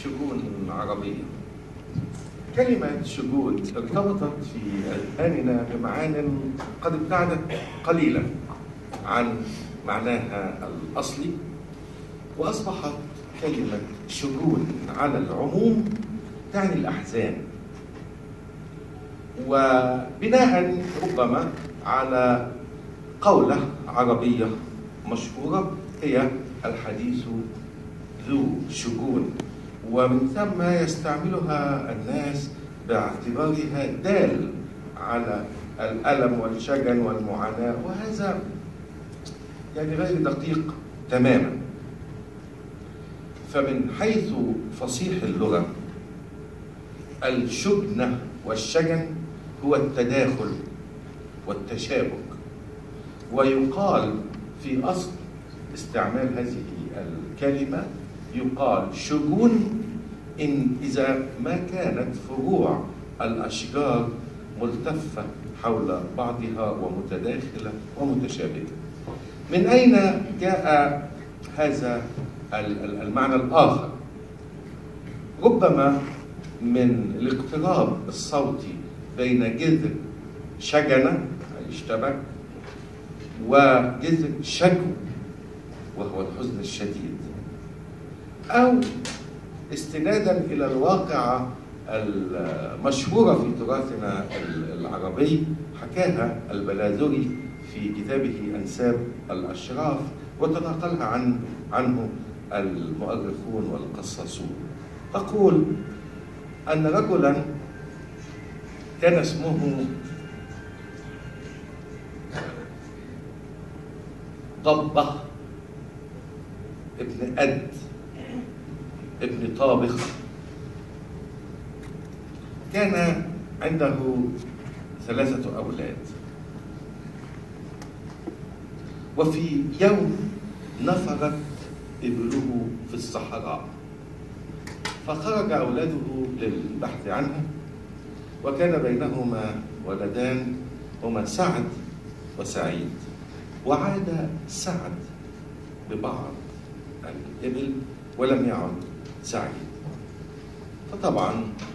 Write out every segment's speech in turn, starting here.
شجون عربية كلمة شجون ارتبطت في أذهاننا بمعان قد ابتعدت قليلا عن معناها الأصلي وأصبحت كلمة شجون على العموم تعني الأحزان وبناء ربما على قولة عربية مشهورة هي الحديث ذو شجون ومن ثم يستعملها الناس باعتبارها دال على الألم والشجن والمعاناة وهذا يعني غير دقيق تماما فمن حيث فصيح اللغة الشجنة والشجن هو التداخل والتشابك ويقال في أصل استعمال هذه الكلمة يقال شجون إن إذا ما كانت فروع الأشجار ملتفة حول بعضها ومتداخلة ومتشابكة من أين جاء هذا المعنى الآخر ربما من الاقتراب الصوتي بين جذر شجنة أي اشتبك وجذر شجو وهو الحزن الشديد أو استنادا إلى الواقعة المشهورة في تراثنا العربي حكاها البلاذري في كتابه أنساب الأشراف وتناقلها عن عنه المؤرخون والقصاصون أقول أن رجلا كان اسمه ضبة ابن أد ابن طابخ كان عنده ثلاثة أولاد وفي يوم نفرت إبله في الصحراء فخرج أولاده للبحث عنها وكان بينهما ولدان هما سعد وسعيد وعاد سعد ببعض الإبل ولم يعد سعيد فطبعا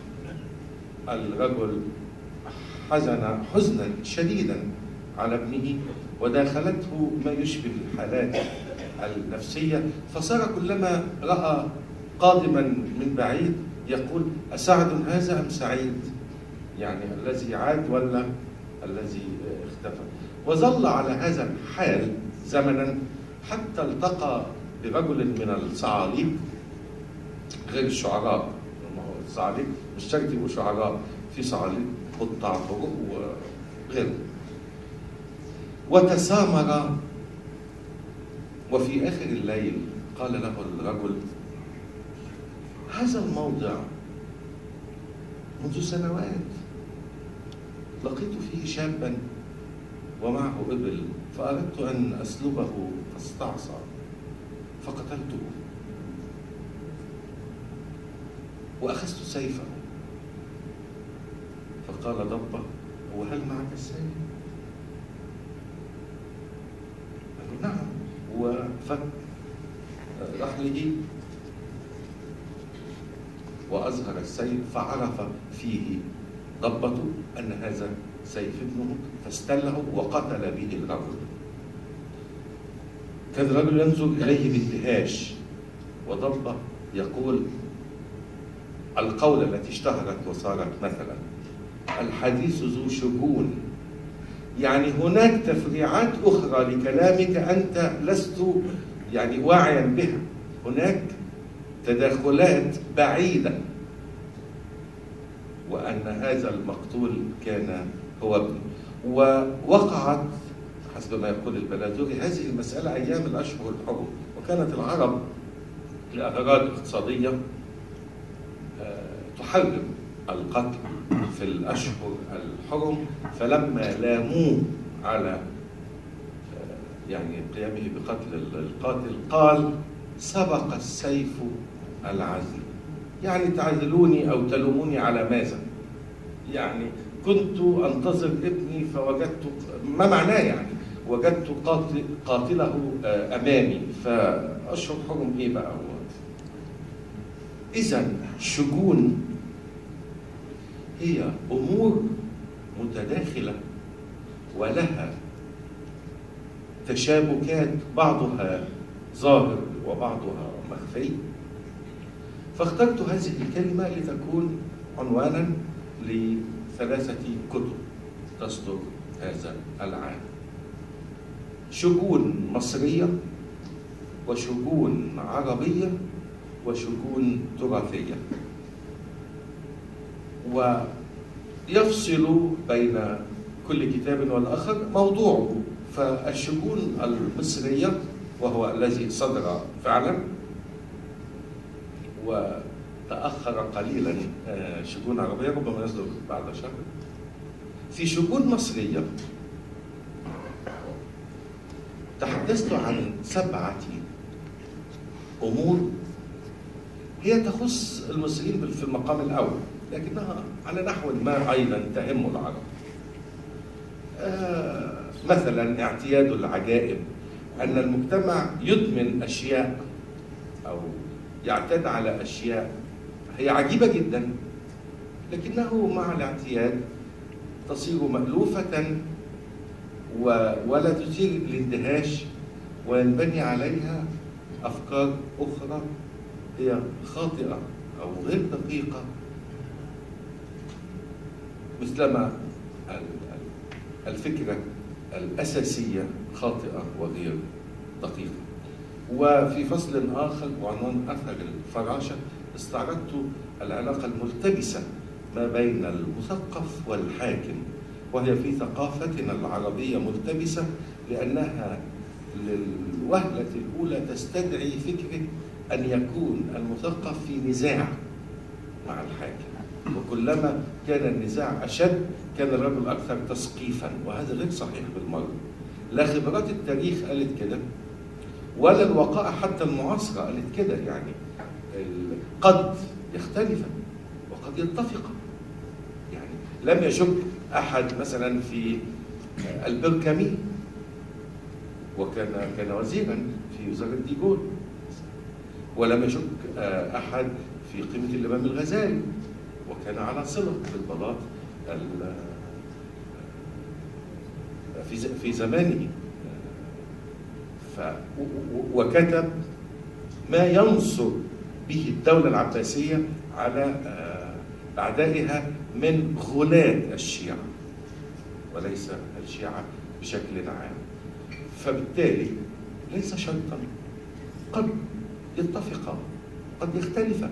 الرجل حزن حزنا شديدا على ابنه وداخلته ما يشبه الحالات النفسية فصار كلما رأى قادما من بعيد يقول أسعد هذا أم سعيد يعني الذي عاد ولا الذي اختفى وظل على هذا الحال زمنا حتى التقى برجل من الصعاليق غير الشعراء الصعاليق مش شرط يبقوا شعراء في صعاليق قطاع طرق وغيره وتسامر وفي آخر الليل قال له الرجل هذا الموضع منذ سنوات لقيت فيه شابا ومعه إبل فأردت أن أسلبه فاستعصى فقتلته وأخذت سيفه فقال ضبة وهل معك السيف؟ قال نعم وفك رحله وأظهر السيف فعرف فيه ضبته أن هذا سيف ابنه فاستله وقتل به الرجل كان الرجل ينظر إليه بانتهاش وضبة يقول القولة التي اشتهرت وصارت مثلا الحديث ذو شجون يعني هناك تفريعات أخرى لكلامك أنت لست يعني واعيا بها هناك تداخلات بعيدة وأن هذا المقتول كان هو ابنه ووقعت حسب ما يقول البلاذري هذه المسألة أيام الأشهر الحرم وكانت العرب لأغراض اقتصادية تحرم القتل في الأشهر الحرم فلما لاموه على يعني قيامه بقتل القاتل قال سبق السيف العزل يعني تعزلوني أو تلوموني على ماذا يعني كنت أنتظر ابني فوجدت ما معناه يعني وجدت قاتل قاتله أمامي فأشهر حرم إيه بقى هو إذا شجون هي أمور متداخلة ولها تشابكات بعضها ظاهر وبعضها مخفي فاخترت هذه الكلمة لتكون عنوانا لثلاثة كتب تصدر هذا العام شجون مصرية وشجون عربية وشجون تراثية ويفصل بين كل كتاب والآخر موضوعه فالشجون المصرية وهو الذي صدر فعلا وتأخر قليلا آه، شجون عربية ربما يصدر بعد شهر في شجون مصرية تحدثت عن سبعة أمور هي تخص المصريين في المقام الأول لكنها على نحو ما أيضا تهم العرب آه مثلا اعتياد العجائب أن المجتمع يدمن أشياء أو يعتاد على أشياء هي عجيبة جدا لكنه مع الاعتياد تصير مألوفة و... ولا تثير الاندهاش وينبني عليها أفكار أخرى هي خاطئة أو غير دقيقة مثلما الفكرة الأساسية خاطئة وغير دقيقة وفي فصل آخر وعنوان أثر الفراشة استعرضت العلاقة الملتبسة ما بين المثقف والحاكم وهي في ثقافتنا العربية ملتبسة لأنها للوهلة الأولى تستدعي فكرة أن يكون المثقف في نزاع مع الحاكم وكلما كان النزاع أشد كان الرجل أكثر تثقيفا وهذا غير صحيح بالمرة لا خبرات التاريخ قالت كده ولا الوقائع حتى المعاصرة قالت كده يعني قد يختلفا وقد يتفقا يعني لم يشك أحد مثلا في البركمي وكان كان وزيرا في وزارة ديجول ولم يشك أحد في قيمة الإمام الغزالي وكان على صلة بالبلاط في في زمانه ف وكتب ما ينصر به الدولة العباسية على أعدائها من غلاة الشيعة وليس الشيعة بشكل عام فبالتالي ليس شرطا قد يتفقا قد يختلفا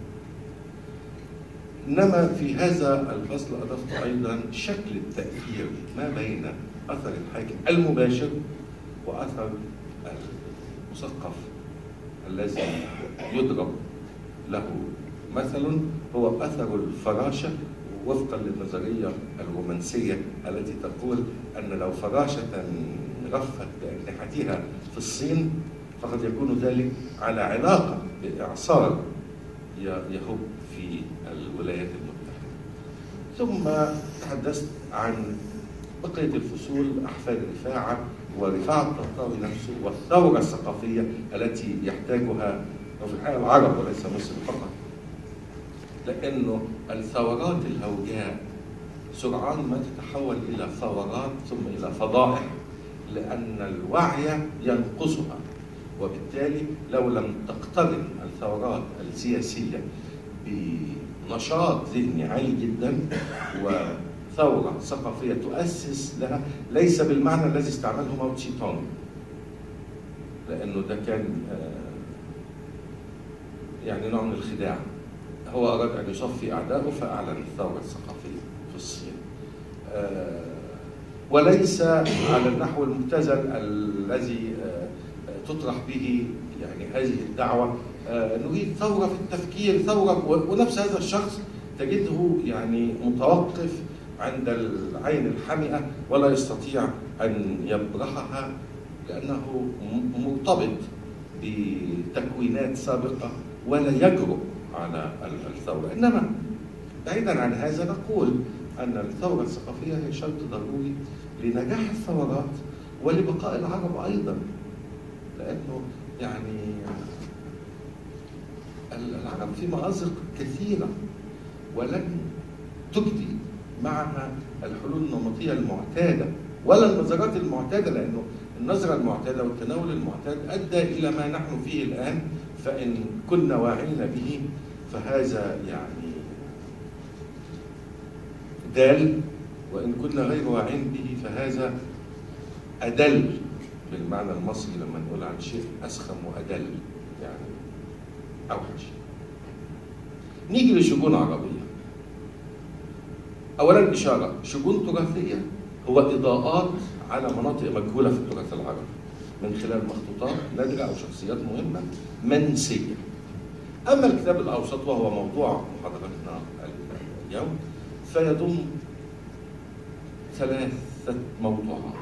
انما في هذا الفصل اضفت ايضا شكل التاثير ما بين اثر الحاكم المباشر واثر المثقف الذي يضرب له مثل هو اثر الفراشه وفقا للنظريه الرومانسيه التي تقول ان لو فراشه رفت باجنحتها في الصين فقد يكون ذلك على علاقه باعصار يهب في الولايات المتحدة ثم تحدثت عن بقية الفصول أحفاد رفاعة ورفاعة الطهطاوي نفسه والثورة الثقافية التي يحتاجها وفي الحقيقة العرب وليس مصر فقط لأنه الثورات الهوجاء سرعان ما تتحول إلى ثورات ثم إلى فضائح لأن الوعي ينقصها وبالتالي لو لم تقترن الثورات السياسية بنشاط ذهني عالي جدا وثورة ثقافية تؤسس لها ليس بالمعنى الذي استعمله ماو تشي تونغ لأنه ده كان يعني نوع من الخداع هو أراد أن يصفي أعدائه فأعلن الثورة الثقافية في الصين وليس على النحو المبتذل الذي تطرح به يعني هذه الدعوة نريد ثورة في التفكير ثورة ونفس هذا الشخص تجده يعني متوقف عند العين الحمئة ولا يستطيع أن يبرحها لأنه مرتبط بتكوينات سابقة ولا يجرؤ على الثورة إنما بعيدا عن هذا نقول أن الثورة الثقافية هي شرط ضروري لنجاح الثورات ولبقاء العرب أيضا لأنه يعني العرب في مآزق كثيرة ولن تجدي معها الحلول النمطية المعتادة ولا النظرات المعتادة لأنه النظرة المعتادة والتناول المعتاد أدى إلى ما نحن فيه الآن فإن كنا واعين به فهذا يعني دال وإن كنا غير واعين به فهذا أدل بالمعنى المصري لما نقول عن شيء أسخم وأدل يعني أوحش نيجي لشجون عربية أولا إشارة شجون تراثية هو إضاءات على مناطق مجهولة في التراث العربي من خلال مخطوطات نادرة أو شخصيات مهمة منسية أما الكتاب الأوسط وهو موضوع محاضرتنا اليوم فيضم ثلاثة موضوعات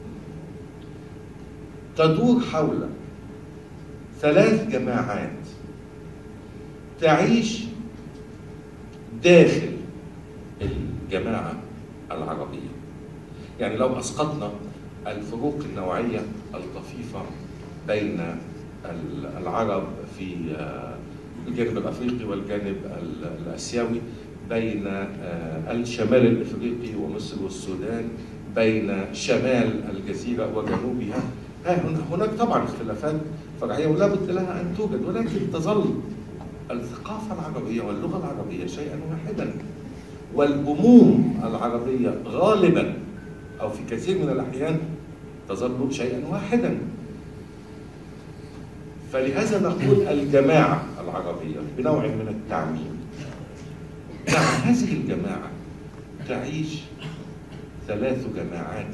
تدور حول ثلاث جماعات تعيش داخل الجماعة العربية يعني لو أسقطنا الفروق النوعية الطفيفة بين العرب في الجانب الأفريقي والجانب الآسيوي بين الشمال الافريقي ومصر والسودان بين شمال الجزيره وجنوبها هناك طبعا اختلافات فرعيه ولا بد لها ان توجد ولكن تظل الثقافه العربيه واللغه العربيه شيئا واحدا والهموم العربيه غالبا او في كثير من الاحيان تظل شيئا واحدا فلهذا نقول الجماعه العربيه بنوع من التعميم مع هذه الجماعة تعيش ثلاث جماعات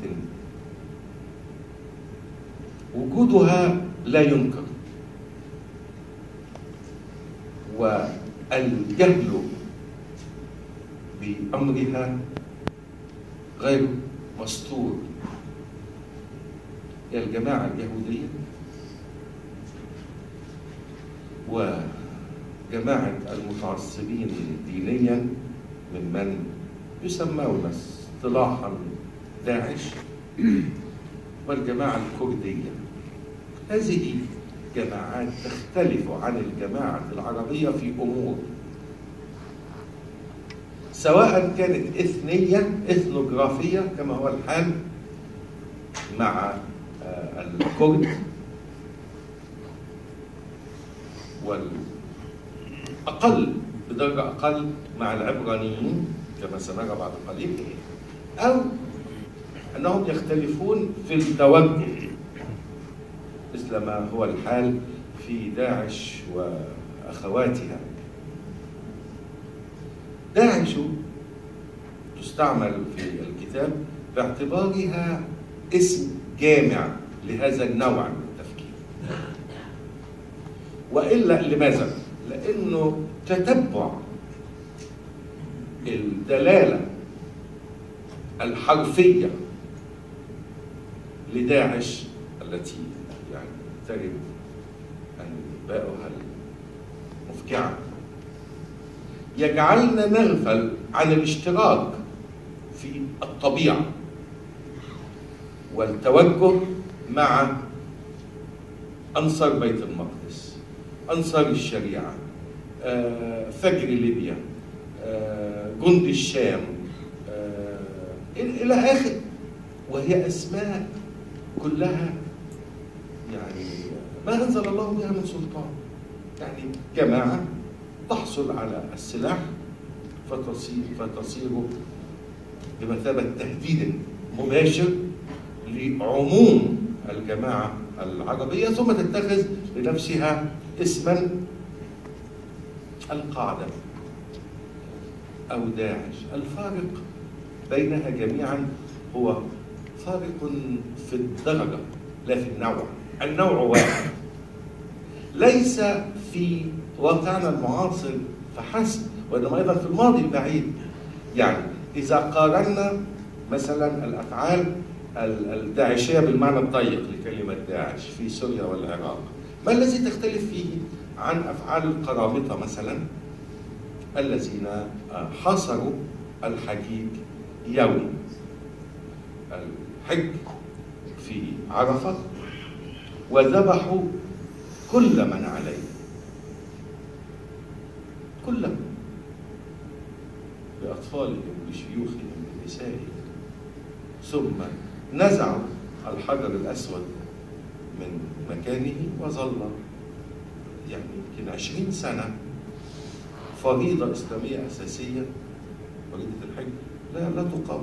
وجودها لا ينكر والجهل بأمرها غير مستور هي الجماعة اليهودية وجماعة المتعصبين دينيا ممن يسمون اصطلاحا داعش والجماعة الكردية هذه جماعات تختلف عن الجماعة العربية في أمور سواء كانت إثنية إثنوغرافية كما هو الحال مع الكرد والأقل بدرجة أقل مع العبرانيين كما سنرى بعد قليل أو أنهم يختلفون في التوجه مثل ما هو الحال في داعش وأخواتها داعش تستعمل في الكتاب باعتبارها اسم جامع لهذا النوع من التفكير وإلا لماذا؟ لأنه تتبع الدلالة الحرفية لداعش التي يعني تجد أنباؤها المفجعة يجعلنا نغفل عن الاشتراك في الطبيعة والتوجه مع أنصار بيت المقدس أنصار الشريعة فجر ليبيا جند الشام إلى آخر وهي أسماء كلها يعني ما أنزل الله بها من سلطان يعني جماعة تحصل على السلاح فتصير فتصير بمثابة تهديد مباشر لعموم الجماعة العربية ثم تتخذ لنفسها اسما القاعدة أو داعش الفارق بينها جميعا هو فارق في الدرجة لا في النوع النوع واحد ليس في واقعنا المعاصر فحسب وإنما أيضا في الماضي البعيد يعني إذا قارنا مثلا الأفعال الداعشية بالمعنى الضيق لكلمة داعش في سوريا والعراق ما الذي تختلف فيه عن أفعال القرامطة مثلا الذين حصروا الحجيج يوم الحج في عرفة وذبحوا كل من عليه كلهم بأطفالهم بشيوخهم بنسائهم ثم نزعوا الحجر الأسود من مكانه وظل يعني يمكن عشرين سنة فريضة إسلامية أساسية فريضة الحج لا لا تقام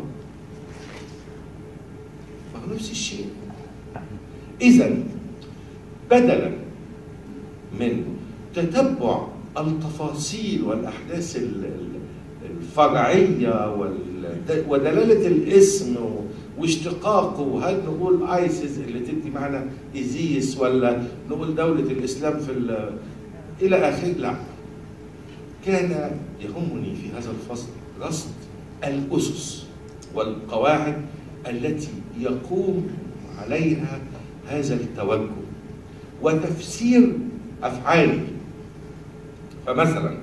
فهو نفس الشيء إذا بدلا من تتبع التفاصيل والأحداث ال- ال- الفرعية وال- ودلالة الاسم و- واشتقاقه وهل نقول ايسيس اللي تدي معنى ايزيس ولا نقول دولة الاسلام في ال- الى اخره لا كان يهمني في هذا الفصل رصد الاسس والقواعد التي يقوم عليها هذا التوجه وتفسير افعاله فمثلا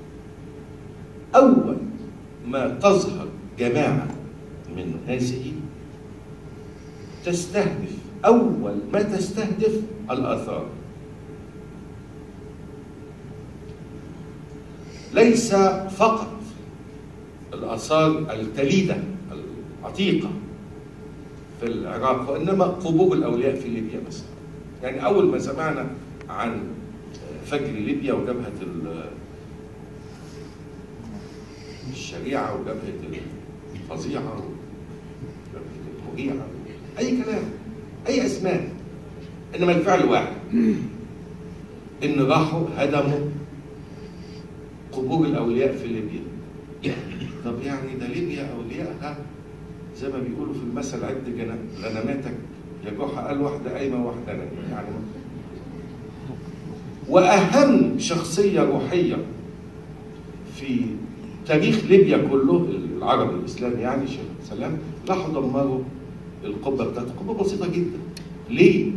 اول ما تظهر جماعه من هذه تستهدف اول ما تستهدف الاثار ليس فقط الاثار التليده العتيقه في العراق وانما قبور الاولياء في ليبيا مثلا يعني اول ما سمعنا عن فجر ليبيا وجبهه ال- الشريعه وجبهه الفظيعه وجبهه المريعه اي كلام اي اسماء انما الفعل واحد ان راحوا هدموا قبور الاولياء في ليبيا طب يعني ده ليبيا اوليائها زي ما بيقولوا في المثل عد جنا- غنماتك يا جحا قال واحده قايمه وواحده نايمه يعني واهم شخصيه روحيه في تاريخ ليبيا كله العربي الاسلامي يعني شيخ سلام راحوا دمروا القبه بتاعته قبه بسيطه جدا ليه؟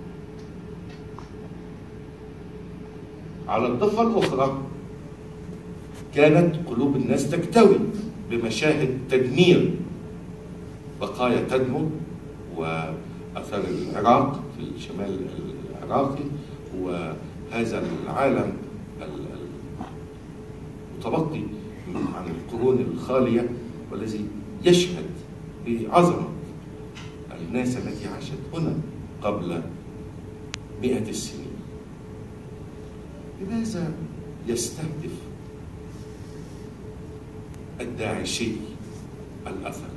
على الضفه الاخرى كانت قلوب الناس تكتوي بمشاهد تدمير بقايا تدمر واثار العراق في الشمال العراقي وهذا العالم ال- المتبقي عن القرون الخاليه والذي يشهد بعظمه الناس التي عاشت هنا قبل مئة السنين لماذا يستهدف الداعشي الأثر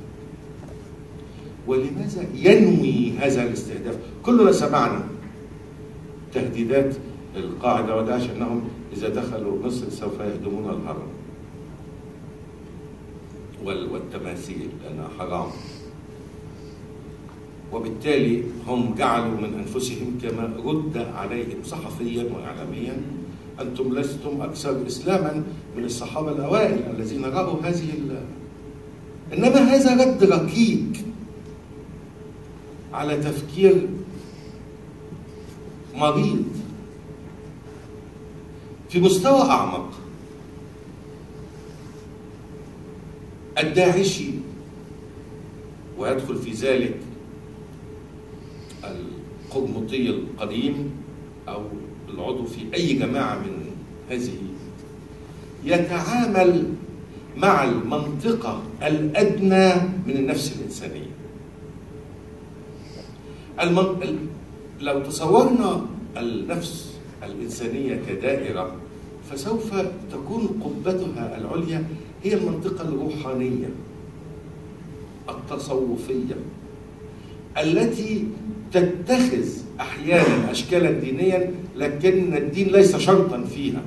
ولماذا ينوي هذا الاستهداف كلنا سمعنا تهديدات القاعدة وداعش أنهم إذا دخلوا مصر سوف يهدمون الهرم وال- والتماثيل لأنها حرام وبالتالي هم جعلوا من انفسهم كما رد عليهم صحفيا واعلاميا انتم لستم اكثر اسلاما من الصحابه الاوائل الذين راوا هذه ال... انما هذا رد ركيك على تفكير مريض في مستوى اعمق الداعشي ويدخل في ذلك القرمطي القديم او العضو في اي جماعه من هذه يتعامل مع المنطقه الادنى من النفس الانسانيه المن... ال- لو تصورنا النفس الانسانيه كدائره فسوف تكون قبتها العليا هي المنطقه الروحانيه التصوفيه التي تتخذ احيانا اشكالا دينيا لكن الدين ليس شرطا فيها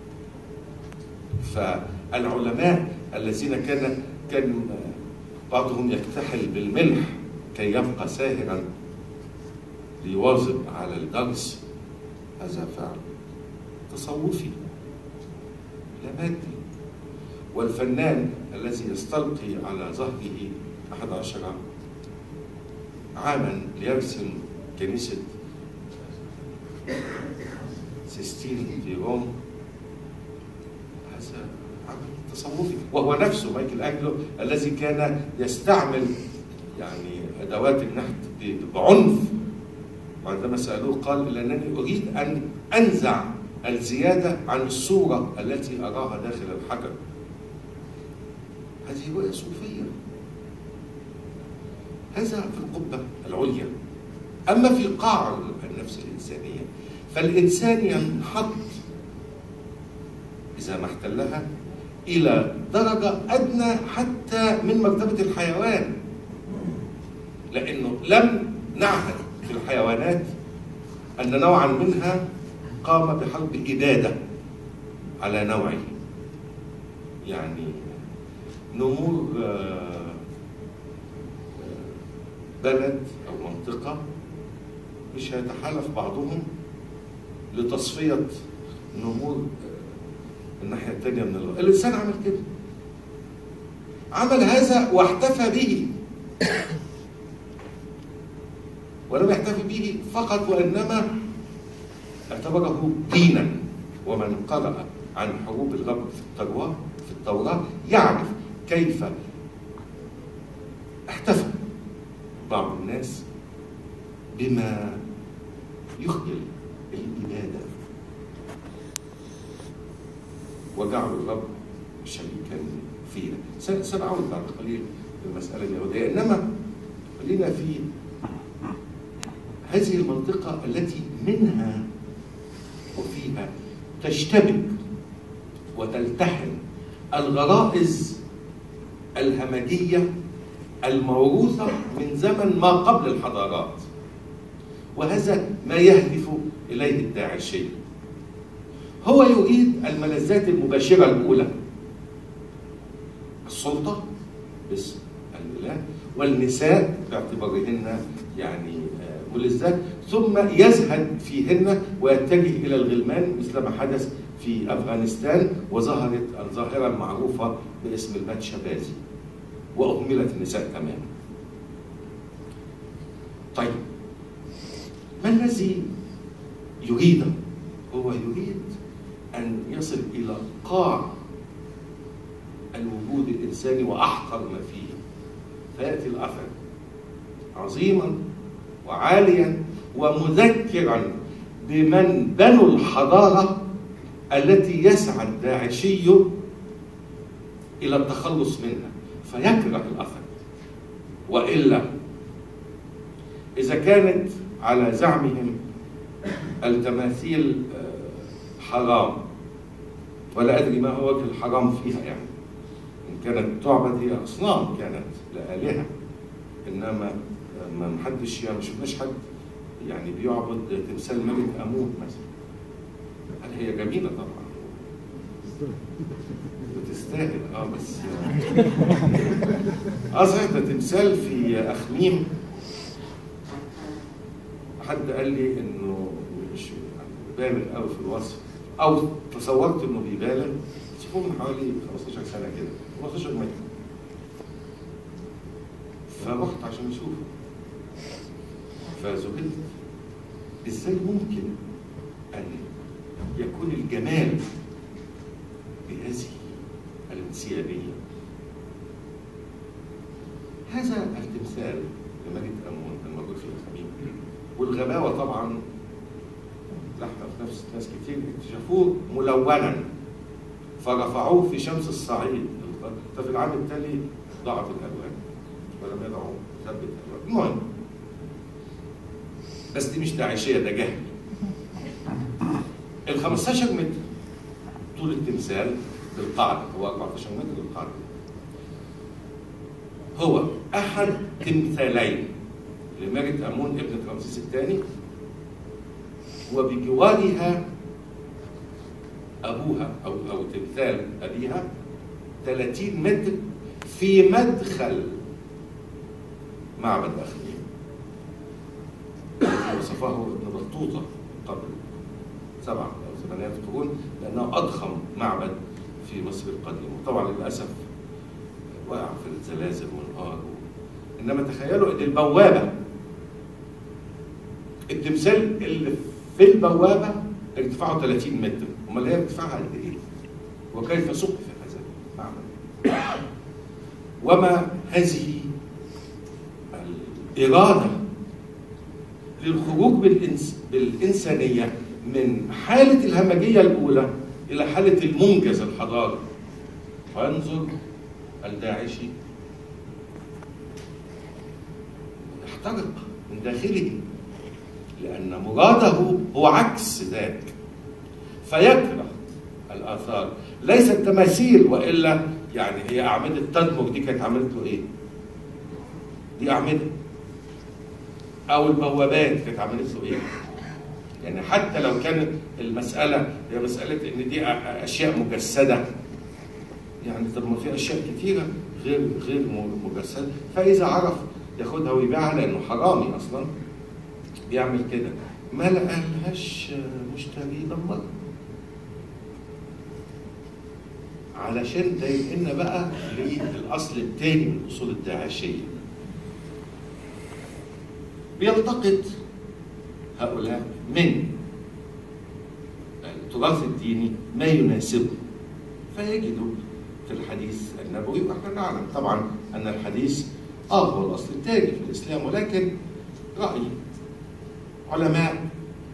فالعلماء الذين كان كان بعضهم يكتحل بالملح كي يبقى ساهرا ليواظب على الدرس هذا فعل تصوفي لا مادي والفنان الذي يستلقي على ظهره أحد عشر عاما ليرسم كنيسة سيستين في روم هذا عمل تصوفي وهو نفسه مايكل أنجلو الذي كان يستعمل يعني أدوات النحت ب- بعنف وعندما سألوه قال لأنني أريد أن أنزع الزيادة عن الصورة التي أراها داخل الحجر هذه رؤية صوفية هذا في القبة العليا أما في قاع النفس الإنسانية فالإنسان ينحط إذا ما احتلها إلى درجة أدنى حتى من مرتبة الحيوان لأنه لم نعهد في الحيوانات أن نوعا منها قام بحرب إبادة على نوعه يعني نمور آه، بلد أو منطقة مش هيتحالف بعضهم لتصفية نمور آه، الناحية التانية من الغرب الإنسان عمل كده عمل هذا واحتفى به ولم يحتفي به فقط وإنما اعتبره دينا ومن قرأ عن حروب الغرب في التوراة في التوراة يعرف كيف احتفى بعض الناس بما يخجل الإبادة وجعلوا الرب شريكا فيها س- سنعود بعد قليل للمسألة اليهودية إنما خلينا في هذه المنطقة التي منها وفيها تشتبك وتلتحم الغرائز الهمجية الموروثة من زمن ما قبل الحضارات وهذا ما يهدف إليه الداعشي هو يريد الملذات المباشرة الأولى السلطة باسم الإله والنساء باعتبارهن يعني آه، ملذات ثم يزهد فيهن ويتجه إلى الغلمان مثل ما حدث في أفغانستان وظهرت الظاهرة المعروفة باسم الباتشابازي وأهملت النساء تماما طيب ما الذي يريده هو يريد أن يصل إلى قاع الوجود الإنساني وأحقر ما فيه فيأتي الأثر عظيما وعاليا ومذكرا بمن بنوا الحضارة التي يسعى الداعشي إلى التخلص منها فيكره الأثر وإلا إذا كانت على زعمهم التماثيل آه، حرام ولا أدري ما هو وجه الحرام فيها يعني إن كانت تعبد هي أصنام كانت لآلهة إنما ما محدش يعني ما شفناش حد يعني بيعبد تمثال ملك أمون مثلا هل هي جميلة طبعا بتستاهل اه بس اه صحيح ده تمثال في اخميم حد قال لي انه مش بالغ قوي في الوصف او تصورت انه بيبالغ شوفوه من حوالي 15 سنه كده 15 متر فرحت عشان اشوفه فذهلت ازاي ممكن ان يكون الجمال بهذه الانسيابيه هذا التمثال لملك امون الموجود في الخميم والغباوه طبعا لحق في نفس ناس كتير اكتشفوه ملونا فرفعوه في شمس الصعيد ففي العام التالي ضاعت الالوان ولم يدعوا ثبت الالوان المهم بس دي مش داعشيه ده جهل ال 15 متر طول التمثال بالقاعده هو 14 متر بالقاعده هو احد تمثالين لماجد امون ابن رمسيس الثاني وبجوارها ابوها او او تمثال ابيها 30 متر في مدخل معبد اخميم الذي وصفه ابن بطوطه قبل سبعة أو ثمانية قرون لأنه أضخم معبد في مصر القديمة طبعا للأسف وقع في الزلازل والنار إنما تخيلوا إن البوابة التمثال اللي في البوابة ارتفاعه 30 متر أمال هي ارتفاعها قد إيه؟ وكيف سقف هذا المعبد؟ وما هذه الإرادة للخروج بالإنس بالإنسانية من حالة الهمجية الأولى إلى حالة المنجز الحضاري فينظر الداعشي يحترق من داخله لأن مراده هو عكس ذاك فيكره الآثار ليست تماثيل وإلا يعني هي أعمدة تدمر دي كانت عملت له إيه؟ دي أعمدة أو البوابات كانت عملت له إيه؟ يعني حتى لو كانت المسألة هي مسألة إن دي أشياء مجسدة يعني طب ما في أشياء كثيرة غير غير مجسدة فإذا عرف ياخدها ويبيعها لأنه حرامي أصلا بيعمل كده ما لقالهاش مشتري دمرها علشان ده ينقلنا بقى للاصل الثاني من الاصول الداعشيه بيلتقط هؤلاء من التراث الديني ما يناسبه فيجدوا في الحديث النبوي واحنا نعلم طبعا ان الحديث اه هو الاصل الثاني في الاسلام ولكن راي علماء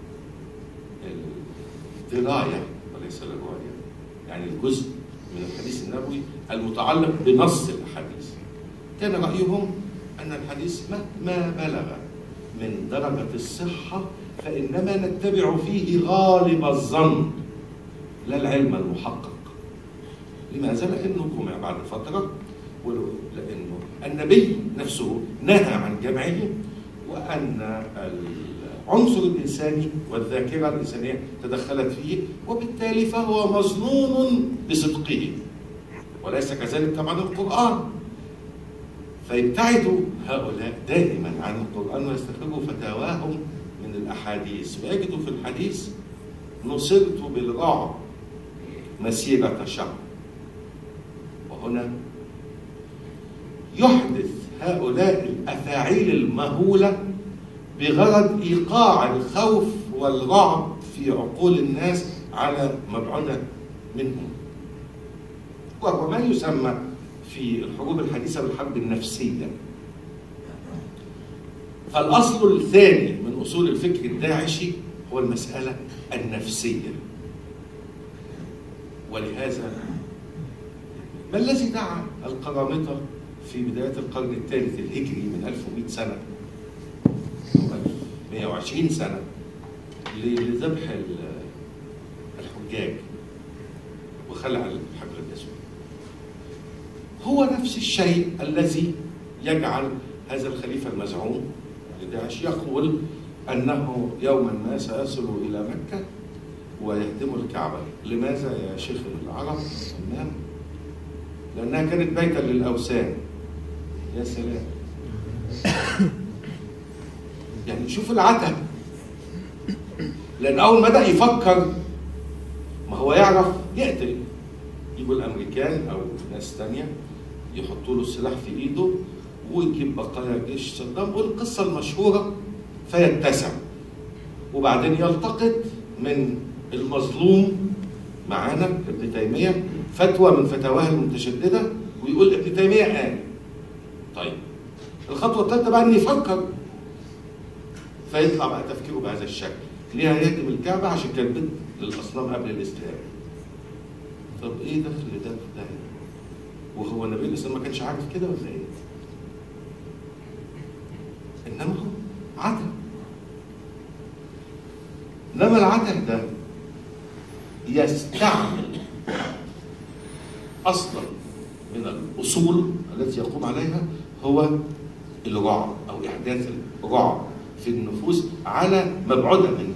الدرايه وليس الروايه يعني الجزء من الحديث النبوي المتعلق بنص الاحاديث كان رايهم ان الحديث مهما بلغ من درجه الصحه فانما نتبع فيه غالب الظن لا العلم المحقق لماذا؟ لانه جمع بعد فتره لانه النبي نفسه نهى عن جمعه وان العنصر الانساني والذاكره الانسانيه تدخلت فيه وبالتالي فهو مظنون بصدقه وليس كذلك طبعا القران فيبتعد هؤلاء دائما عن القران ويستخرجوا فتاواهم من الاحاديث ويجدوا في الحديث نصرت بالرعب مسيره شهر وهنا يحدث هؤلاء الافاعيل المهوله بغرض ايقاع الخوف والرعب في عقول الناس على مبعده منهم وهو ما يسمى في الحروب الحديثه بالحرب النفسيه فالاصل الثاني من اصول الفكر الداعشي هو المساله النفسيه ولهذا ما الذي دعا القرامطه في بداية القرن الثالث الهجري من 1100 سنة أو 120 سنة لذبح الحجاج وخلع الحجر الأسود هو نفس الشيء الذي يجعل هذا الخليفة المزعوم لداعش يقول أنه يوما ما سيصل إلى مكة ويهدم الكعبة لماذا يا شيخ العرب تمام لأنها كانت بيتا للأوثان يا سلام يعني شوف العتب لان اول ما بدا يفكر ما هو يعرف يقتل يجوا الامريكان او ناس تانية يحطوا له السلاح في ايده ويجيب بقايا جيش صدام والقصه المشهوره فيتسع وبعدين يلتقط من المظلوم معانا ابن تيميه فتوى من فتاواه المتشدده ويقول ابن تيميه قال طيب الخطوه الثالثه بقى ان يفكر فيطلع بقى تفكيره بهذا الشكل ليه هيهدم الكعبه عشان كانت بنت للاصنام قبل الاسلام طب ايه دخل ده في ده وهو النبي الاسلام ما كانش عارف كده ولا ايه انما هو عتب انما العتب ده يستعمل اصلا من الاصول التي يقوم عليها هو الرعب او احداث الرعب في النفوس على مبعوده منه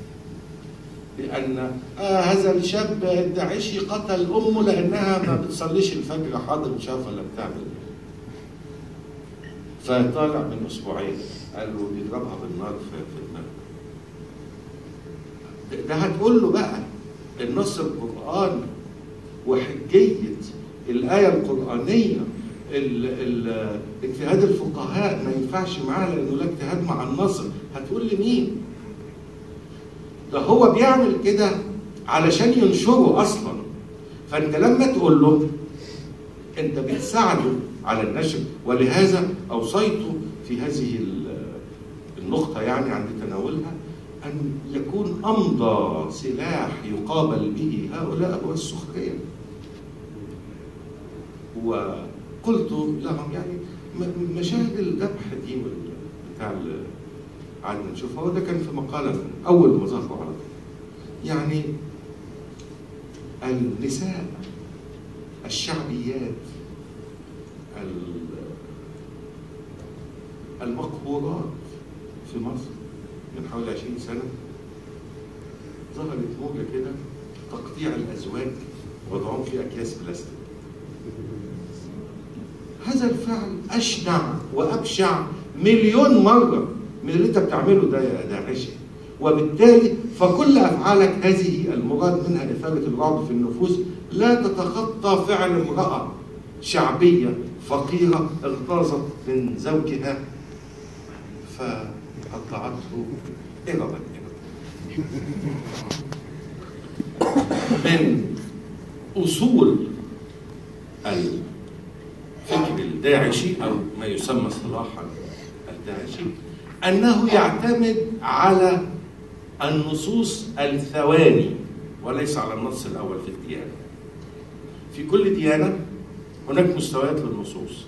لان آه هذا الشاب الداعشي قتل امه لانها ما بتصليش الفجر حاضر مش عارف ولا بتعمل فطالع من اسبوعين قال له بيضربها بالنار في في دماغه ده هتقول له بقى النص القرآني وحجية الآية القرآنية اجتهاد الفقهاء ما ينفعش معاه لأنه لا اجتهاد مع النص هتقول لمين؟ ده هو بيعمل كده علشان ينشره أصلا فأنت لما تقول له أنت بتساعده على النشر ولهذا أوصيت في هذه النقطة يعني عند تناولها أن يكون أمضى سلاح يقابل به هؤلاء هو السخرية وقلت لهم يعني م- مشاهد الذبح دي وال- بتاع ال- قعدنا نشوفها وده كان في مقالة من أول ما ظهروا على طول يعني النساء الشعبيات ال- المقبورات في مصر من حوالي 20 سنة ظهرت موجة كده تقطيع الأزواج وضعهم في أكياس بلاستيك هذا الفعل أشنع وأبشع مليون مرة من اللي أنت بتعمله ده يا داعشي وبالتالي فكل أفعالك هذه المراد منها إثارة الرعب في النفوس لا تتخطى فعل امرأة شعبية فقيرة اغتاظت من زوجها فقطعته إربا من أصول الفكر الداعشي أو ما يسمى اصطلاحا الداعشي أنه يعتمد على النصوص الثواني وليس على النص الأول في الديانة في كل ديانة هناك مستويات للنصوص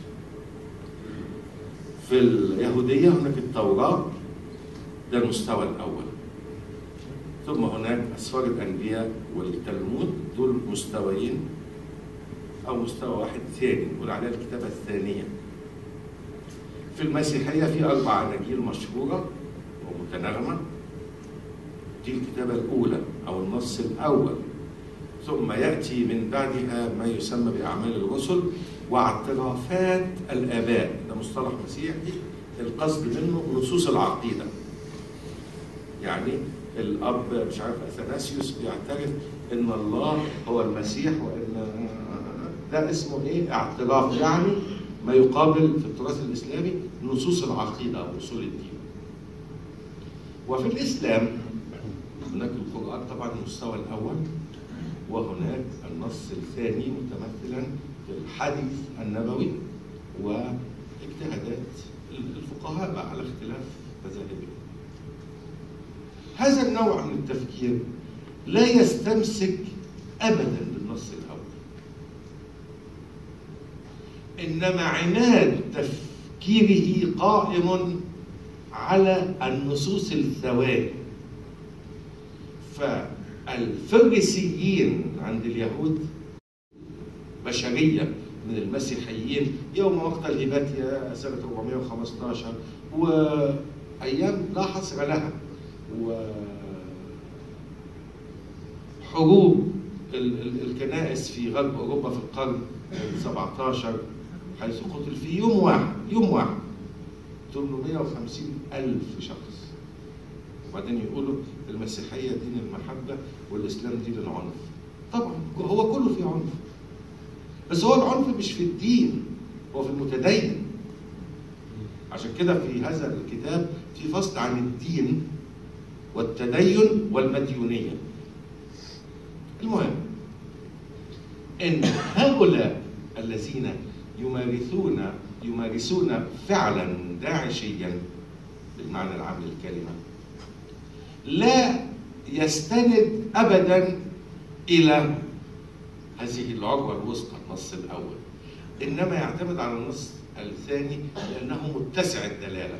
في اليهودية هناك التوراة ده المستوى الأول ثم هناك أسفار الأنبياء والتلمود دول مستويين أو مستوى واحد ثاني نقول عليها الكتابة الثانية في المسيحية في أربع أناجيل مشهورة ومتناغمة دي الكتابة الأولى أو النص الأول ثم يأتي من بعدها ما يسمى بأعمال الرسل واعترافات الآباء ده مصطلح مسيحي القصد منه نصوص العقيدة يعني الأب مش عارف أثناسيوس بيعترف إن الله هو المسيح وإن ده اسمه إيه اعتراف يعني ما يقابل في التراث الإسلامي نصوص العقيدة أو أصول الدين وفي الإسلام هناك القرآن طبعا المستوى الأول وهناك النص الثاني متمثلا في الحديث النبوي واجتهادات الفقهاء بقى على اختلاف مذاهبهم. هذا النوع من التفكير لا يستمسك ابدا بالنص الاول. انما عناد تفكيره قائم على النصوص الثواني. فالفريسيين عند اليهود بشرية من المسيحيين يوم مقتل هيباتيا سنة 415 وأيام لا حصر لها وحروب ال- ال- الكنائس في غرب أوروبا في القرن ال 17 حيث قتل في يوم واحد يوم واحد 850 ألف شخص وبعدين يقولوا المسيحية دين المحبة والإسلام دين العنف طبعا هو كله فيه عنف بس هو العنف مش في الدين هو في المتدين عشان كده في هذا الكتاب في فصل عن الدين والتدين والمديونية المهم ان هؤلاء الذين يمارسون يمارسون فعلا داعشيا بالمعنى العام للكلمه لا يستند ابدا الى هذه العروه الوسطى النص الاول انما يعتمد على النص الثاني لانه متسع الدلاله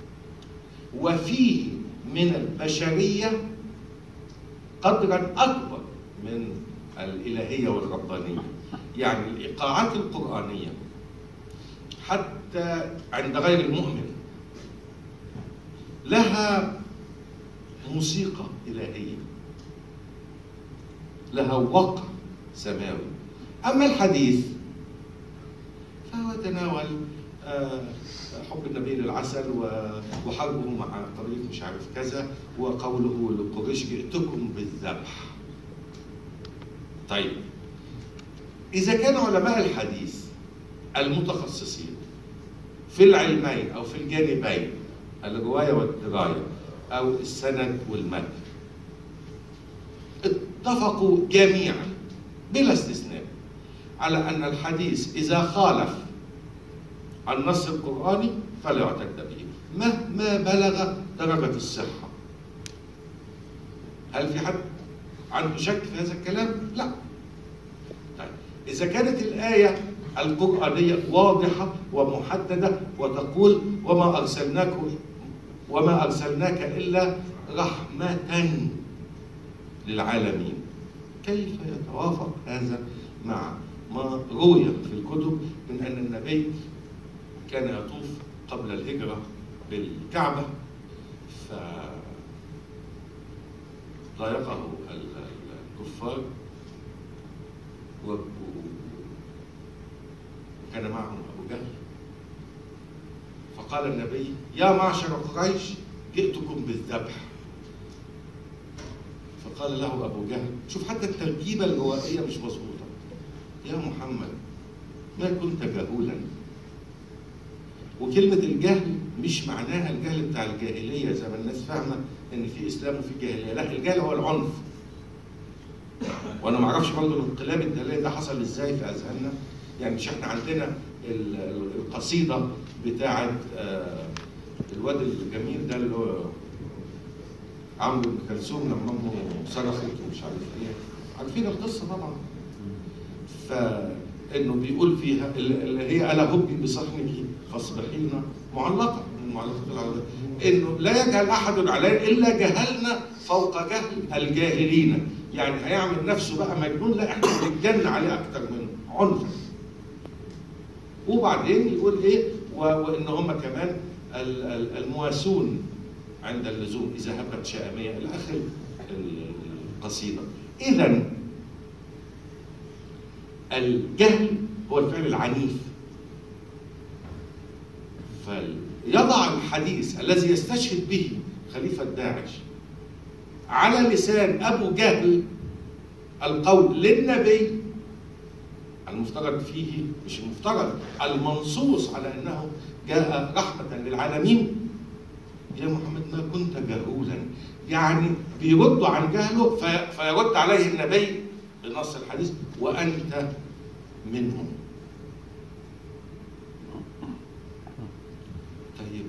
وفيه من البشريه قدرا اكبر من الالهيه والربانيه يعني الايقاعات القرانيه حتى عند غير المؤمن لها موسيقى إلهية لها وقع سماوي أما الحديث فهو يتناول آه، حب النبي للعسل و- وحربه مع طريق مش عارف كذا وقوله لقريش جئتكم بالذبح طيب إذا كان علماء الحديث المتخصصين في العلمين أو في الجانبين الرواية والدراية أو السند والمتن اتفقوا جميعا بلا استثناء على أن الحديث إذا خالف النص القرآني فلا يعتد به مهما بلغ درجة الصحة هل في حد عنده شك في هذا الكلام؟ لا. طيب إذا كانت الآية القرآنية واضحة ومحددة وتقول وما أرسلناك وما أرسلناك إلا رحمة للعالمين. كيف يتوافق هذا مع ما روي في الكتب من أن النبي كان يطوف قبل الهجرة بالكعبة ف ضايقه الكفار وكان معهم ابو جهل فقال النبي يا معشر قريش جئتكم بالذبح فقال له ابو جهل شوف حتى التركيبه الروائيه مش مظبوطه يا محمد ما كنت جهولا وكلمة الجهل مش معناها الجهل بتاع الجاهلية زي ما الناس فاهمة إن في إسلام وفي جاهلية، لا الجهل هو العنف. وأنا ما أعرفش برضه الانقلاب الدلالي ده حصل إزاي في أذهاننا، يعني مش إحنا عندنا القصيدة بتاعة الواد الجميل ده اللي هو عمرو بن كلثوم لما أمه صرخت ومش عارف إيه، عارفين القصة طبعا. فإنه بيقول فيها اللي هي ألا هبي بصحنك فاصبحين معلقة من المعلقات العربية إنه لا يجهل أحد علينا إلا جهلنا فوق جهل الجاهلين يعني هيعمل نفسه بقى مجنون لا احنا بنتجن عليه أكتر منه عنف وبعدين يقول إيه وإن هم كمان المواسون عند اللزوم إذا هبت شامية إلى آخر القصيدة إذا الجهل هو الفعل العنيف فيضع الحديث الذي يستشهد به خليفة داعش على لسان أبو جهل القول للنبي المفترض فيه مش المفترض المنصوص على أنه جاء رحمة للعالمين يا محمد ما كنت جهولا يعني بيردوا عن جهله في فيرد عليه النبي بنص الحديث وأنت منهم طيب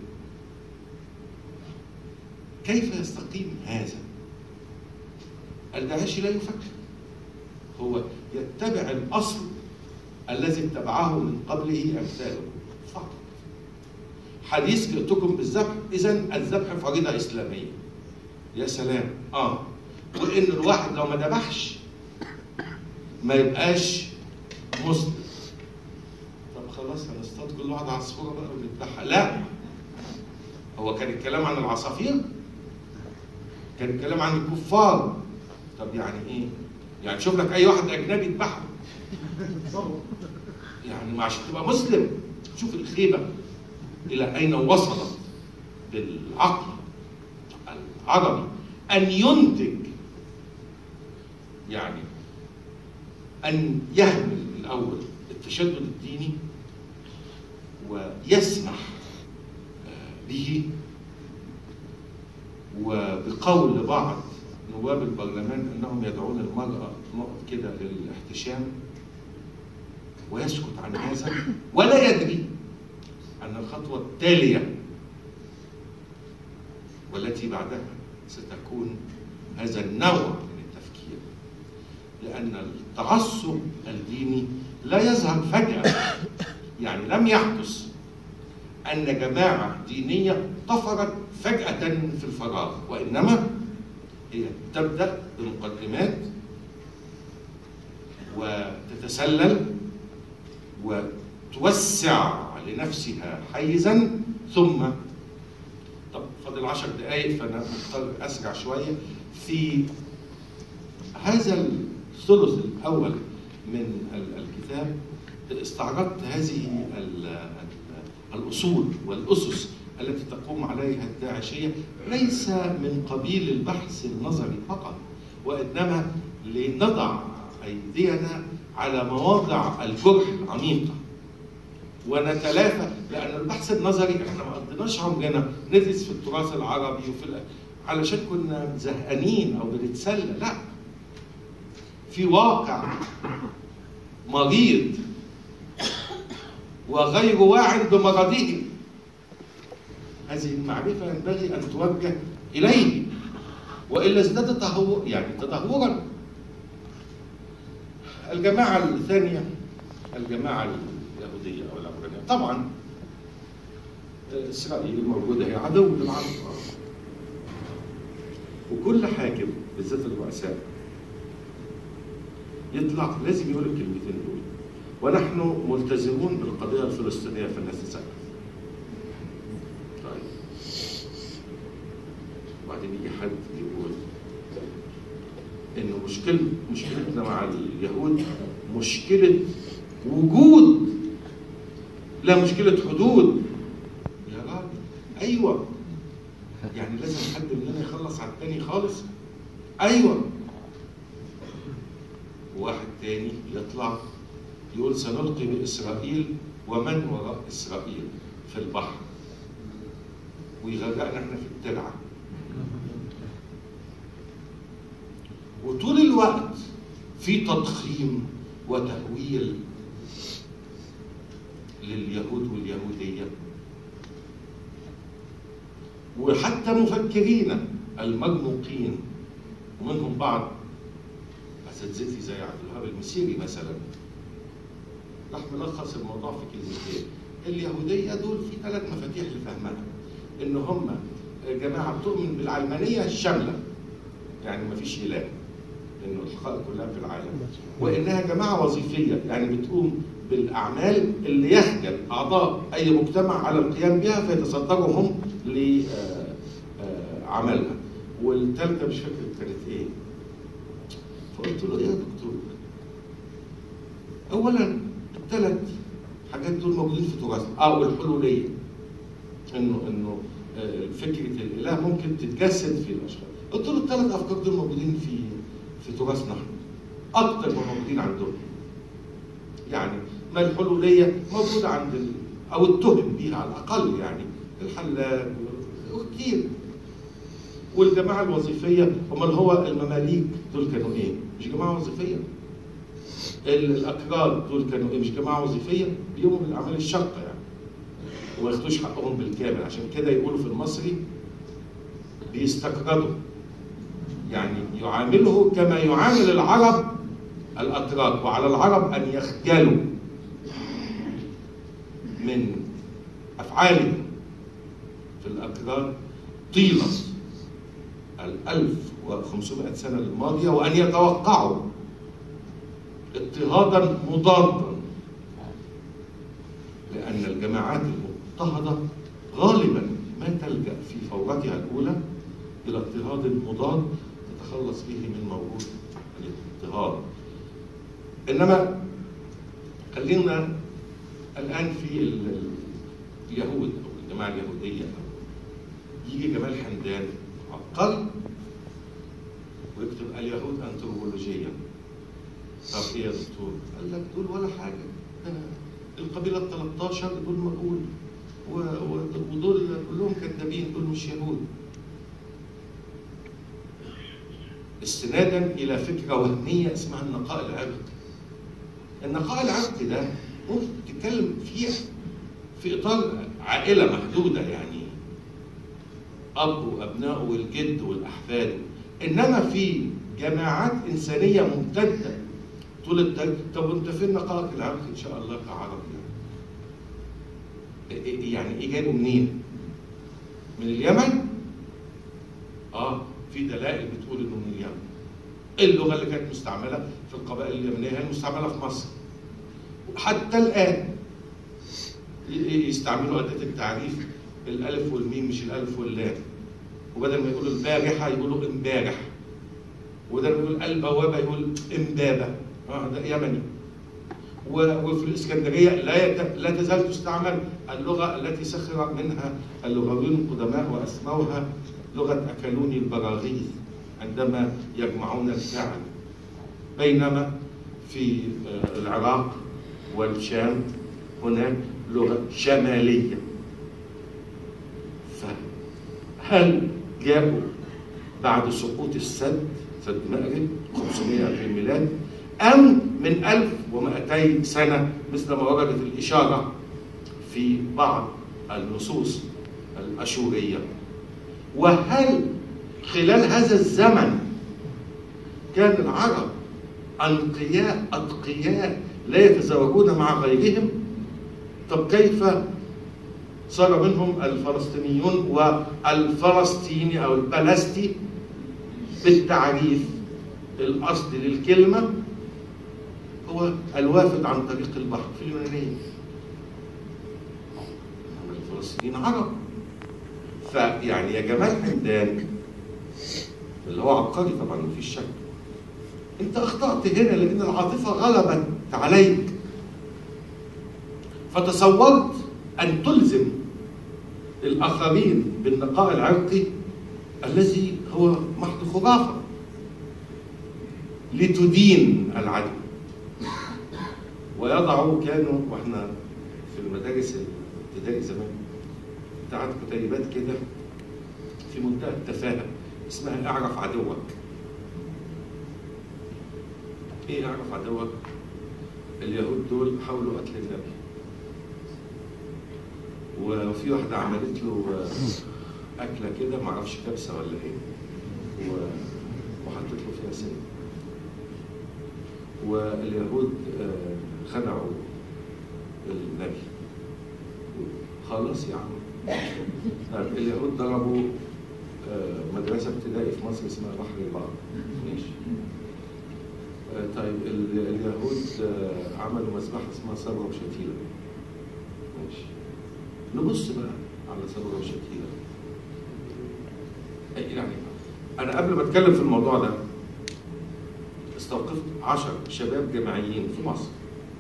كيف يستقيم هذا؟ الداعشي لا يفكر هو يتبع الأصل الذي اتبعه من قبله أمثاله فقط حديث جئتكم بالذبح إذا الذبح فريضة إسلامية يا سلام آه وإن الواحد لو ما ذبحش ما يبقاش مسلم طب خلاص هنصطاد كل واحد عصفوره بقى ونذبحها لا هو كان الكلام عن العصافير كان الكلام عن الكفار طب يعني ايه يعني شوف لك اي واحد اجنبي يذبحه يعني ما عشان تبقى مسلم شوف الخيبه الى اين وصلت بالعقل العربي ان ينتج يعني ان يهمل الاول التشدد الديني ويسمح به وبقول بعض نواب البرلمان انهم يدعون المراه نقط كده للاحتشام ويسكت عن هذا ولا يدري ان الخطوه التاليه والتي بعدها ستكون هذا النوع من التفكير لان التعصب الديني لا يظهر فجاه يعني لم يحدث ان جماعه دينيه طفرت فجاه في الفراغ وانما هي تبدا بمقدمات وتتسلل وتوسع لنفسها حيزا ثم طب فاضل عشر دقائق فانا مضطر اسرع شويه في هذا الثلث الاول من الكتاب استعرضت هذه الاصول والاسس التي تقوم عليها الداعشيه ليس من قبيل البحث النظري فقط وانما لنضع ايدينا على مواضع الجرح العميقه ونتلافى لان البحث النظري احنا ما قضيناش عمرنا ندرس في التراث العربي وفي علشان كنا زهقانين او بنتسلى لا في واقع مريض وغير واع بمرضه هذه المعرفه ينبغي ان توجه اليه والا ازداد تهور يعني تدهورا الجماعه الثانيه الجماعه اليهوديه او العبرانيه طبعا اسرائيل موجوده هي عدو للعرب وكل حاكم بالذات الرؤساء يطلع لازم يقول الكلمتين دول ونحن ملتزمون بالقضيه الفلسطينيه فالناس تسقف طيب وبعدين يجي حد يقول انه مشكله مشكلتنا مع اليهود مشكله وجود لا مشكله حدود يا راجل ايوه يعني لازم حد مننا يخلص على التاني خالص ايوه وواحد تاني يطلع يقول سنلقي باسرائيل ومن وراء اسرائيل في البحر ويغرقنا احنا في الترعه وطول الوقت في تضخيم وتهويل لليهود واليهوديه وحتى مفكرين المرموقين ومنهم بعض اساتذتي زي عبد الوهاب المسيري مثلا راح ملخص الموضوع في كلمتين اليهوديه دول في ثلاث مفاتيح لفهمها ان هم جماعه بتؤمن بالعلمانيه الشامله يعني ما فيش اله لانه الحقائق كلها في العالم وانها جماعه وظيفيه يعني بتقوم بالاعمال اللي يخجل اعضاء اي مجتمع على القيام بها فيتصدروا هم لعملها والثالثه مش فاكر كانت ايه فقلت له ايه يا دكتور اولا الثلاث حاجات دول موجودين في تراثنا اه والحلوليه انه انه آه، فكره الاله ممكن تتجسد في الاشخاص قلت له الثلاث افكار دول موجودين في في تراثنا احنا اكتر ما موجودين عندهم يعني ما الحلوليه موجوده عند ال... او اتهم بيها على الاقل يعني الحلاج وكتير والجماعه الوظيفيه امال هو المماليك دول كانوا ايه؟ مش جماعه وظيفيه ال- الاكراد دول كانوا ايه؟ مش جماعه وظيفيه بيقوموا بالاعمال الشاقه يعني وما ياخدوش حقهم بالكامل عشان كده يقولوا في المصري بيستقرضوا يعني يعامله كما يعامل العرب الاتراك وعلى العرب ان يخجلوا من افعالهم في الاكراد طيله ال 1500 سنه الماضيه وان يتوقعوا اضطهادا مضادا لان الجماعات المضطهده غالبا ما تلجا في فورتها الاولى الى اضطهاد مضاد تتخلص به من موجود الاضطهاد انما خلينا الان في ال- ال- اليهود او الجماعه اليهوديه يجي جمال حمدان عبقري ويكتب اليهود انثروبولوجيا طب ايه يا دكتور؟ قال لك دول ولا حاجه ده القبيله ال 13 دول مقول و- و- ودول كلهم كذابين دول مش يهود استنادا الى فكره وهميه اسمها النقاء العرقي النقاء العرقي ده ممكن تتكلم فيه في اطار عائله محدوده يعني اب وابنائه والجد والاحفاد انما في جماعات انسانيه ممتده طول التاريخ طب وانت فين نقائك العرقي ان شاء الله كعرب يعني إيه- يعني ايه جايبه منين؟ من اليمن؟ اه في دلائل بتقول انه من اليمن اللغه اللي كانت مستعمله في القبائل اليمنيه هي المستعمله في مصر حتى الان ي- ي- يستعملوا اداه التعريف الالف والميم مش الالف واللام وبدل ما يقولوا البارحه يقولوا امبارح وبدل ما يقول البوابه يقول امبابه اه ده يمني و- وفي الاسكندريه لا يت... لا تزال تستعمل اللغه التي سخر منها اللغويون القدماء واسموها لغه اكلوني البراغيث عندما يجمعون الفعل بينما في آه، العراق والشام هناك لغه شماليه فهل جاءوا بعد سقوط السد سد مأرب 500 قبل الميلاد أم من 1200 سنة مثل ما وردت الإشارة في بعض النصوص الأشورية وهل خلال هذا الزمن كان العرب أنقياء أتقياء لا يتزوجون مع غيرهم طب كيف صار منهم الفلسطينيون والفلسطيني أو البلستي بالتعريف الأصلي للكلمة هو الوافد عن طريق البحر في اليونانية الفلسطينيين عرب فيعني يا جمال حمدان اللي هو عبقري طبعا مفيش شك انت اخطأت هنا لان العاطفة غلبت عليك فتصورت ان تلزم الاخرين بالنقاء العرقي الذي هو محض خرافة لتدين العدو ويضعوا كانوا واحنا في المدارس الابتدائي زمان بتاعت كتيبات كده في منتهى التفاهه اسمها اعرف عدوك ايه اعرف عدوك اليهود دول حاولوا قتل النبي وفي واحده عملت له اكله كده معرفش كبسه ولا ايه و- وحطت له فيها سم واليهود آه، خدعوا النبي خلاص يا عم طيب اليهود ضربوا آه، مدرسة ابتدائي في مصر اسمها بحر البقر ماشي آه، طيب ال- اليهود آه، عملوا مذبحة اسمها ثروة وشتيلة ماشي نبص بقى على ثروة وشتيلة أي يعني أنا قبل ما أتكلم في الموضوع ده استوقفت عشر شباب جامعيين في مصر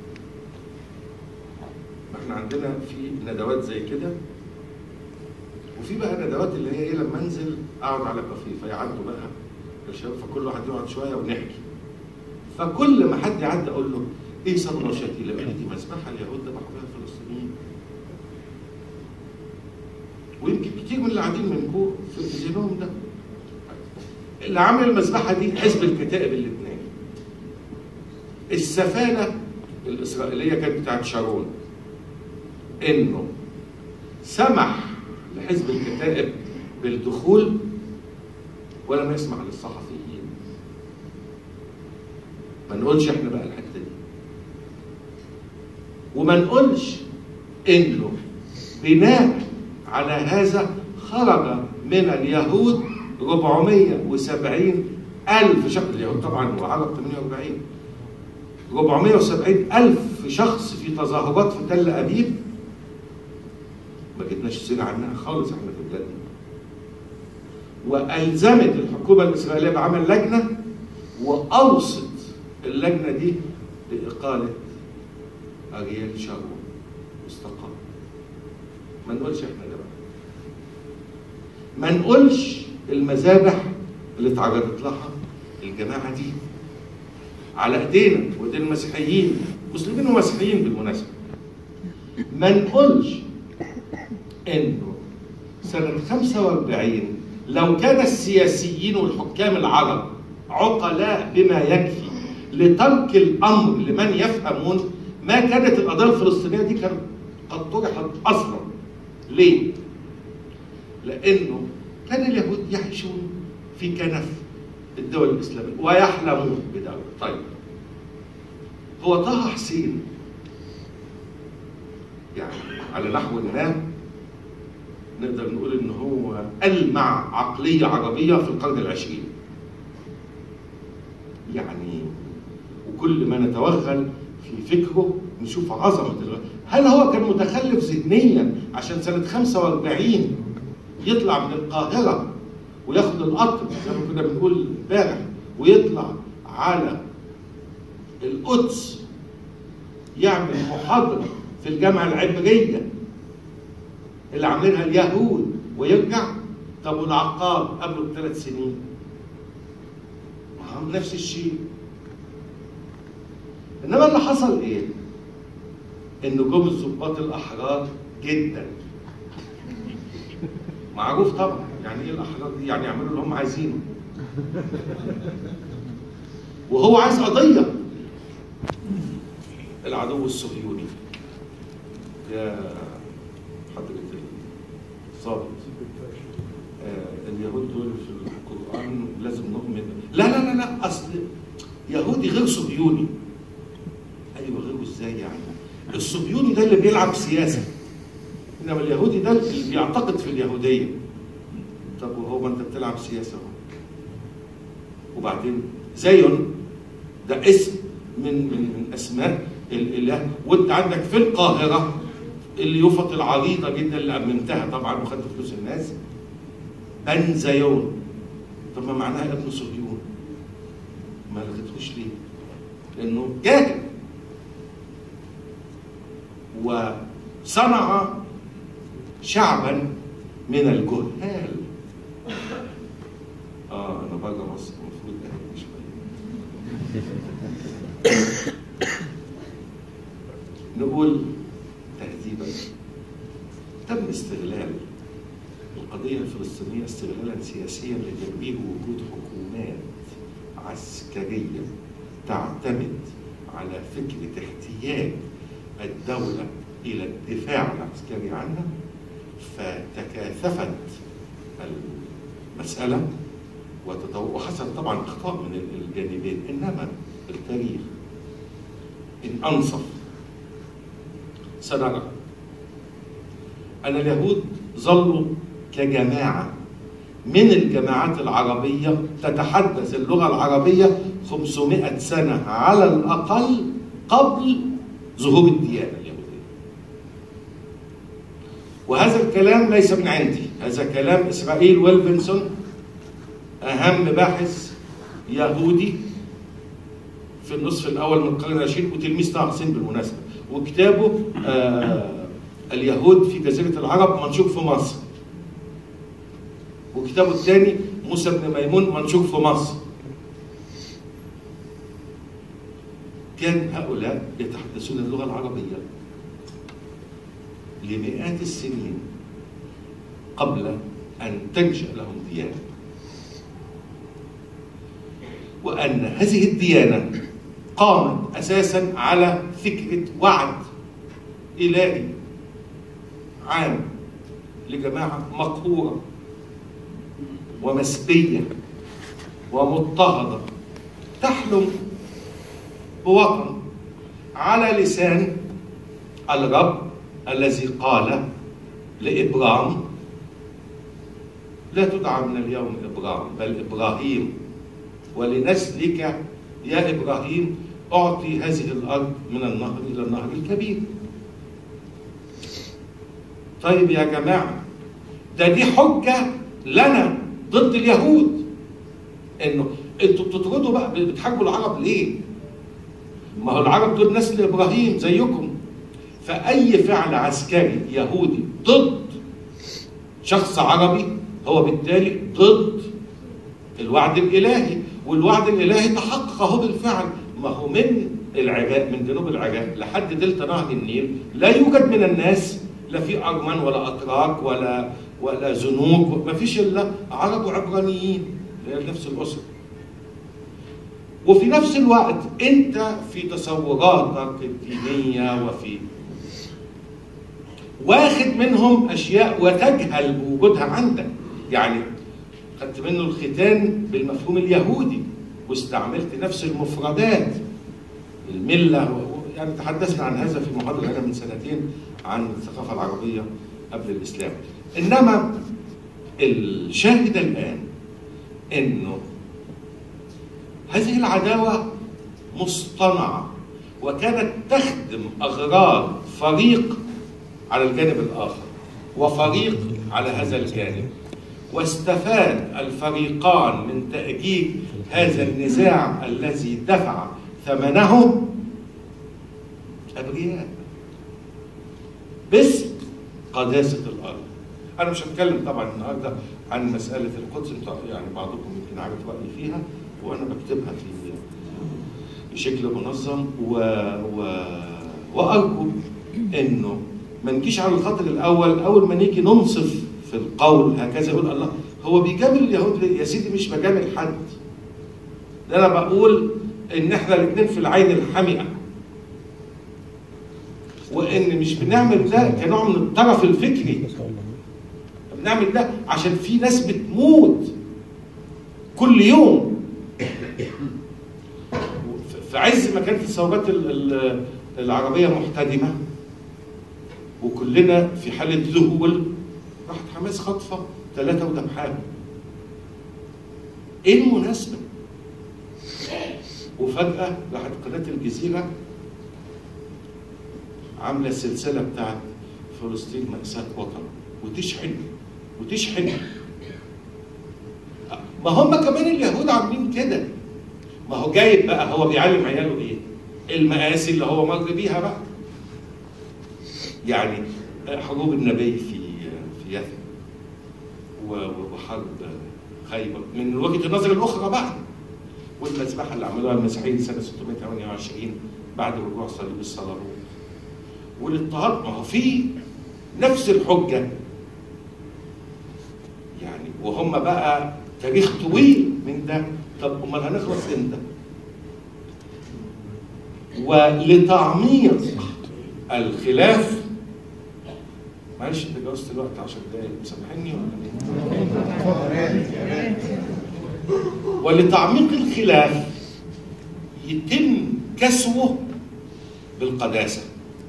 احنا عندنا في ندوات زي كده وفي بقى ندوات اللي هي ايه لما انزل اقعد على كافيه فيعدوا بقى الشباب فكل واحد يقعد شويه ونحكي فكل ما حد يعدي اقول له ايه صدمه وشتيله يقول لي دي مذبحه اليهود ذبحوا فيها الفلسطينيين ويمكن كتير من اللي قاعدين منكم في في ذهنهم ده اللي عامل المذبحه دي حزب الكتائب الاثنين السفانه الاسرائيليه كانت بتاعت شارون انه سمح لحزب الكتائب بالدخول ولم يسمح للصحفيين ما نقولش احنا بقى الحته دي وما نقولش انه بناء على هذا خرج من اليهود 470 ألف شخص اليهود طبعا وعرب 48 470 ألف شخص في تظاهرات في تل أبيب ما جبناش سيرة عنها خالص احنا في بلادنا وألزمت الحكومة الإسرائيلية بعمل لجنة وأوصت اللجنة دي بإقالة أرييل شارون واستقال ما نقولش احنا ده بقى ما نقولش المذابح اللي اتعرضت لها الجماعة دي على ايدينا وايدين المسيحيين مسلمين ومسيحيين بالمناسبة ما نقولش انه سنة 45 لو كان السياسيين والحكام العرب عقلاء بما يكفي لترك الامر لمن يفهمون ما كانت القضيه الفلسطينيه دي كان قد طرحت اصلا ليه؟ لانه كان اليهود يعيشون في كنف الدول الاسلاميه ويحلمون بدوله طيب هو طه حسين يعني على نحو ما نقدر نقول ان هو ألمع عقلية عربية في القرن العشرين يعني وكل ما نتوغل في فكره نشوف عظمة الغ... هل هو كان متخلف ذهنيا عشان سنة 45 يطلع من القاهرة وياخد القطر زي ما كنا بنقول امبارح ويطلع على القدس يعمل محاضرة في الجامعة العبرية اللي عاملينها اليهود ويرجع طب والعقاب قبله بثلاث سنين ما هو نفس الشيء انما اللي حصل ايه؟ انه جم الضباط الاحرار جدا معروف طبعا يعني ايه الاحرار دي؟ يعني يعملوا اللي هم عايزينه وهو عايز قضيه العدو الصهيوني يا حضرة الضابط آه اليهود دول في لا لا لا لا اصل يهودي غير صهيوني ايوه غيره ازاي يعني الصهيوني ده اللي بيلعب سياسه انما اليهودي ده اللي بيعتقد في اليهوديه طب وهو ما انت بتلعب سياسه اهو وبعدين زيون ده اسم من من من اسماء الاله وانت عندك في القاهره اليوفط العريضه جدا اللي امنتها طبعا وخدت فلوس الناس بن زيون طب ما معناها ابن صهيون ما لغيتهوش ليه؟ لانه جاهل وصنع شعبا من الجهال اه انا بره مصر المفروض اهدي شويه نقول تهذيبا تم استغلال القضية الفلسطينية استغلالا سياسيا لتدبير وجود حكومات عسكرية تعتمد على فكرة احتياج الدولة إلى الدفاع العسكري عنها فتكاثفت المسألة وتطور وحصل طبعا اخطاء من الجانبين انما التاريخ ان انصف سنرى ان اليهود ظلوا كجماعه من الجماعات العربيه تتحدث اللغه العربيه 500 سنه على الاقل قبل ظهور الديانه اليهوديه. وهذا الكلام ليس من عندي، هذا كلام اسرائيل ويلفنسون اهم باحث يهودي في النصف الاول من القرن العشرين وتلميذ طه حسين بالمناسبه وكتابه آه اليهود في جزيره العرب منشور في مصر وكتابه الثاني موسى بن ميمون منشور في مصر كان هؤلاء يتحدثون اللغه العربيه لمئات السنين قبل ان تنشا لهم ديانه وأن هذه الديانة قامت أساسا على فكرة وعد إلهي عام لجماعة مقهورة ومسبية ومضطهدة تحلم بوطن على لسان الرب الذي قال لإبرام لا تدعى من اليوم إبرام بل إبراهيم ولنسلك يا ابراهيم اعطي هذه الارض من النهر الى النهر الكبير. طيب يا جماعه ده دي حجه لنا ضد اليهود انه انتوا بتطردوا بقى بتحاربوا العرب ليه؟ ما هو العرب دول نسل ابراهيم زيكم فاي فعل عسكري يهودي ضد شخص عربي هو بالتالي ضد الوعد الالهي والوعد الالهي تحقق اهو بالفعل ما هو من العراق من جنوب العراق لحد دلتا نهر النيل لا يوجد من الناس لا في ارمن ولا اتراك ولا ولا زنوج ما فيش الا عرب وعبرانيين هي نفس الاسره وفي نفس الوقت انت في تصوراتك الدينيه وفي واخد منهم اشياء وتجهل بوجودها عندك يعني خدت منه الختان بالمفهوم اليهودي واستعملت نفس المفردات المله يعني تحدثنا عن هذا في محاضره هنا من سنتين عن الثقافه العربيه قبل الاسلام انما الشاهد الان انه هذه العداوه مصطنعه وكانت تخدم اغراض فريق على الجانب الاخر وفريق على هذا الجانب واستفاد الفريقان من تأجيج هذا النزاع الذي دفع ثمنه أبرياء باسم قداسة الأرض أنا مش هتكلم طبعا النهاردة عن مسألة القدس يعني بعضكم يمكن عارف رأيي فيها وأنا بكتبها في بشكل منظم و... و... وأرجو إنه ما نجيش على الخطر الأول أول ما نيجي ننصف في القول هكذا يقول الله هو بيجامل اليهود ليه؟ يا سيدي مش بجامل حد ده انا بقول ان احنا الاثنين في العين الحمئه وان مش بنعمل ده كنوع من الطرف الفكري بنعمل ده عشان في ناس بتموت كل يوم عز ما كانت الثورات ال- ال- العربيه محتدمه وكلنا في حاله ذهول راحت حماس خاطفه ثلاثه ودبحاهم ايه المناسبه؟ وفجاه راحت قناه الجزيره عامله السلسله بتاعت فلسطين مأساة وطن وتشحن وتشحن ما هم كمان اليهود عاملين كده ما هو جايب بقى هو بيعلم عياله ايه؟ المآسي اللي هو مر بيها بقى يعني حروب النبي في في يثرب و- وحرب خيبر من وجهه النظر الاخرى بقى والمذبحه اللي عملوها المسيحيين سنه 628 بعد رجوع صليب الصليبوت والاضطهاد ما هو في نفس الحجه يعني وهم بقى تاريخ طويل من ده طب امال هنخلص امتى؟ ولتعميق الخلاف معلش انت جوزت الوقت 10 دقايق مسامحني ولا ايه؟ ولتعميق الخلاف يتم كسوه بالقداسه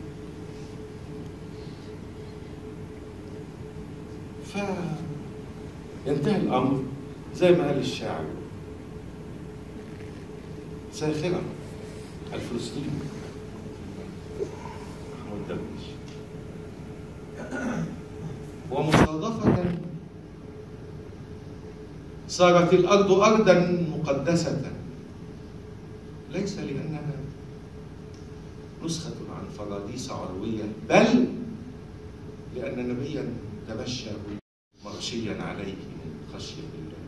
فينتهي الامر زي ما قال الشاعر ساخرة الفلسطيني محمود درويش ومصادفة صارت الأرض أرضا مقدسة ليس لأنها نسخة عن فراديس علوية بل لأن نبيا تبشر مغشيا عليه من خشية الله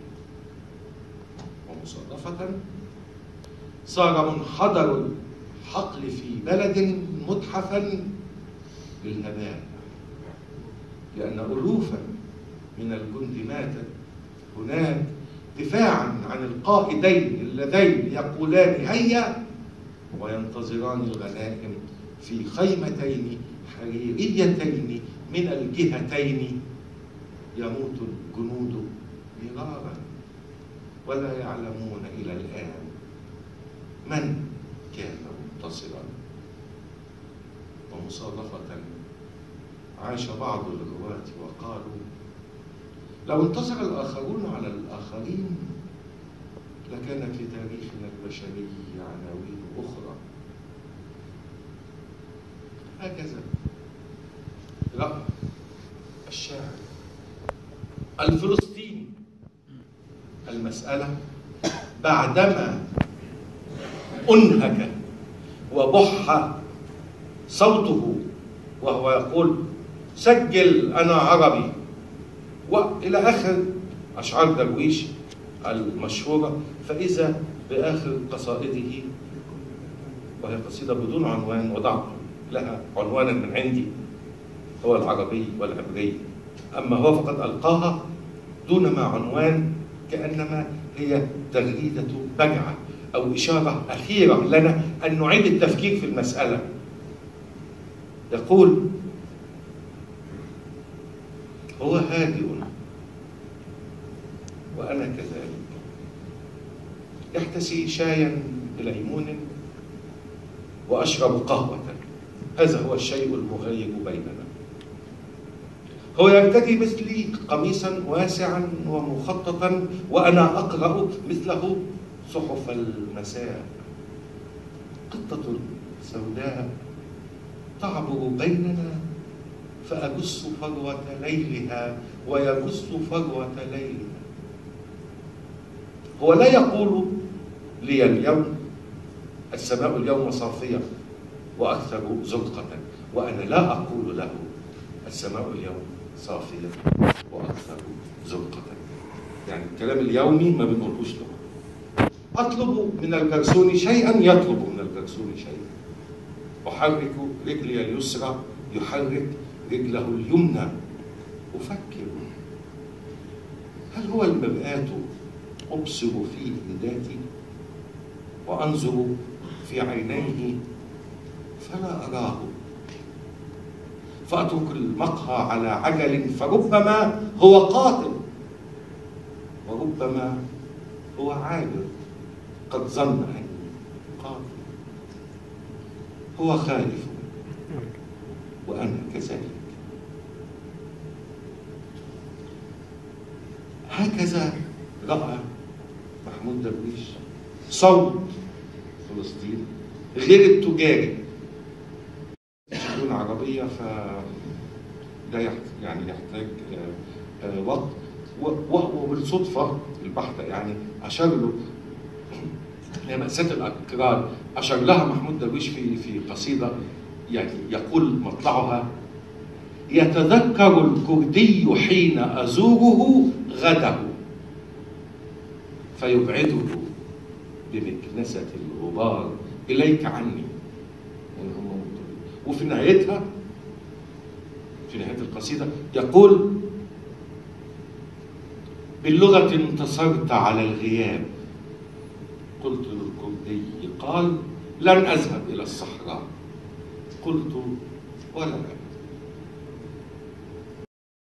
ومصادفة صار منحدر الحقل في بلد متحفا للهباء لأن ألوفا من الجند ماتت هناك دفاعا عن القائدين اللذين يقولان هيا وينتظران الغنائم في خيمتين حريريتين من الجهتين يموت الجنود مرارا ولا يعلمون الى الان من كان منتصرا ومصادفه عاش بعض الرواة وقالوا لو انتصر الآخرون على الآخرين لكان في تاريخنا البشري عناوين أخرى هكذا رأى الشاعر الفلسطيني المسألة بعدما أنهك وبح صوته وهو يقول سجل أنا عربي وإلى آخر أشعار درويش المشهورة فإذا بآخر قصائده وهي قصيدة بدون عنوان وضعت لها عنوانا من عندي هو العربي والعبري أما هو فقد ألقاها دونما عنوان كأنما هي تغريدة بجعة أو إشارة أخيرة لنا أن نعيد التفكير في المسألة يقول هو هادئ وأنا كذلك يحتسي شايا بليمون وأشرب قهوة هذا هو الشيء المغيب بيننا هو يرتدي مثلي قميصا واسعا ومخططا وأنا أقرأ مثله صحف المساء قطة سوداء تعبر بيننا فأجس فروة ليلها ويجس فروة ليلها هو لا يقول لي اليوم السماء اليوم صافية وأكثر زرقة وأنا لا أقول له السماء اليوم صافية وأكثر زرقة يعني الكلام اليومي ما بنقولوش له أطلب من الجرسون شيئا يطلب من الجرسون شيئا أحرك رجلي اليسرى يحرك رجله اليمنى أفكر هل هو المرآة أبصر فيه ذاتي وأنظر في عينيه فلا أراه فأترك المقهى على عجل فربما هو قاتل وربما هو عابر قد ظن أني قاتل هو خائف وأنا كذلك هكذا رأى محمود درويش صوت فلسطين غير التجاري شؤون عربية ف ده يحت- يعني يحتاج آه، آه، وقت و- وهو بالصدفة البحتة يعني أشار له هي مأساة الأكراد أشار لها محمود درويش في في قصيدة يعني يقول مطلعها يتذكر الكردي حين أزوره غده فيبعده بمكنسة الغبار إليك عني يعني هم مضطرين. وفي نهايتها في نهاية القصيدة يقول باللغة انتصرت على الغياب قلت للكردي قال لن أذهب إلى الصحراء قلت ولا أنا